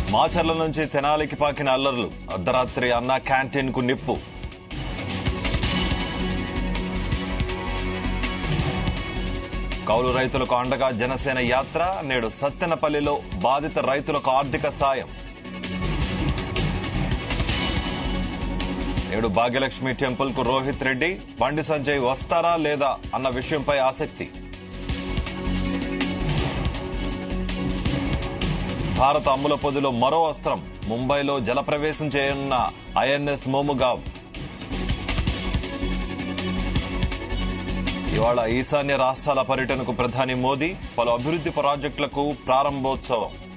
మాచర్ల నుంచి తెనాలికి పాకిన అల్లర్లు అర్ధరాత్రి అన్న క్యాంటీన్ కు నిప్పు కౌలు రైతులకు అండగా జనసేన యాత్ర నేడు సత్తెనపల్లిలో బాధిత రైతులకు ఆర్థిక సాయం నేడు భాగ్యలక్ష్మి టెంపుల్ కు రోహిత్ రెడ్డి బండి సంజయ్ వస్తారా లేదా అన్న విషయంపై ఆసక్తి భారత అమ్ముల పొదిలో మరో అస్త్రం ముంబైలో జలప్రవేశం చేయనున్న ఐఎన్ఎస్ మోముగావ్ ఇవాళ ఈశాన్య రాష్ట్రాల పర్యటనకు ప్రధాని మోదీ పలు అభివృద్ధి ప్రాజెక్టులకు ప్రారంభోత్సవం